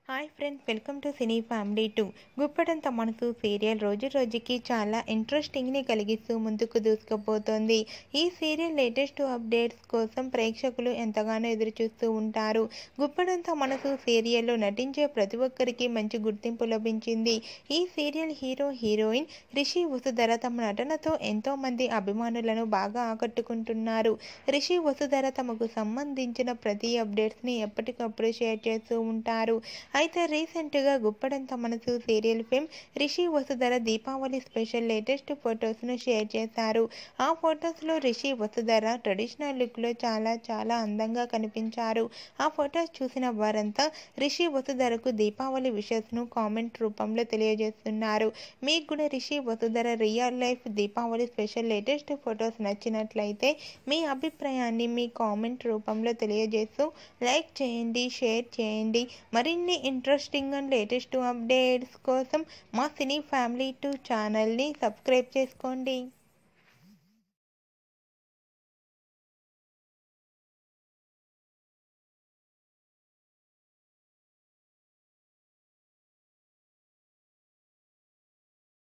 hi friends welcome to cine family two Guppedantha Manasu serial రోజు రోజుకి చాలా ఇంట్రెస్టింగ్ని కలిగిస్తూ ముందుకు దూసుకుపోతోంది ఈ సీరియల్ లేటెస్ట్ అప్డేట్స్ కోసం ప్రేక్షకులు ఎంతగానో ఎదురు చూస్తూ ఉంటారు గుప్పడంత మనసు సీరియల్లో నటించే ప్రతి ఒక్కరికి మంచి గుర్తింపు లభించింది ఈ serial hero heroine Rishi Vasudhara తమ నటనతో ఎంతో మంది అభిమానులను బాగా ఆకట్టుకుంటున్నారు రిషి వసుధర తమకు సంబంధించిన ప్రతి అప్డేట్స్ని ఎప్పటికప్పుడు షేర్ చేస్తూ ఉంటారు అయితే రీసెంట్గా Guppedantha Manasu serial film Rishi Vasudhara Deepavali special latest ఫొటోస్ను షేర్ చేశారు ఆ ఫొటోస్లో రిషి వసుధర ట్రెడిషనల్ లుక్లో చాలా చాలా అందంగా కనిపించారు ఆ ఫొటోస్ చూసిన వారంతా రిషి వసుధరకు దీపావళి విషెస్ను కామెంట్ రూపంలో తెలియజేస్తున్నారు మీకు కూడా Rishi Vasudhara real life Deepavali special latest photos నచ్చినట్లయితే మీ అభిప్రాయాన్ని మీ కామెంట్ రూపంలో తెలియజేస్తూ లైక్ చేయండి షేర్ చేయండి మరిన్ని ఇంట్రెస్టింగ్ అండ్ లేటెస్ట్ అప్డేట్స్ కోసం మా సినీ ఫ్యామిలీ టూ ఛానల్ని సబ్స్క్రైబ్ చేసుకోండి